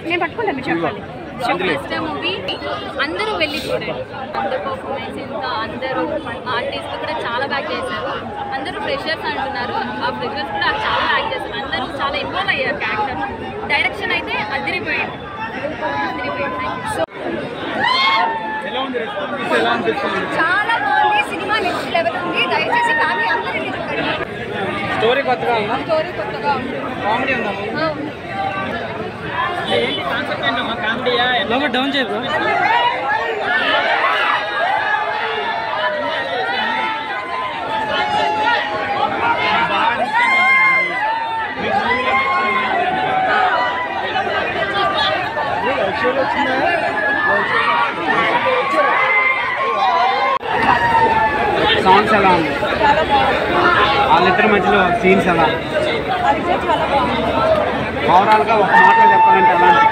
నేను పట్టుకుంటాను మీరు చెప్పండి ఫస్ట్ మూవీ అందరూ వెళ్ళి చూడండి అందరు పర్ఫార్మెన్స్ ఇంకా అందరూ ఆర్టిస్ట్ కూడా చాలా బ్యాక్ చేశారు అందరూ ఫ్రెషర్స్ అంటున్నారు ఆ ఫ్రెషర్స్ కూడా చాలా బ్యాక్ చేశారు అందరూ చాలా ఇన్వాల్వ్ అయ్యారు క్యారెక్టర్ డైరెక్షన్ అయితే అదిరిపోయింది అదిరిపోయింది సో చాలా బాగుంది సినిమా నెక్స్ట్ లెవెల్ ఉంది దయచేసి ఫ్యామిలీ అందరూ వెళ్ళి చూడండి స్టోరీ కొత్తగా ఉందా స్టోరీ కొత్తగా ఉంది కామెడీ ఉందా ఆ, ఉంది. లోపల డౌన్ చేయ బ్రో సాంగ్స్ ఎలా ఉంది వాళ్ళిద్దరి మధ్యలో సీన్స్ ఎలా ఓవరాల్గా ఒక మాటలో చెప్పాలంటే ఎలా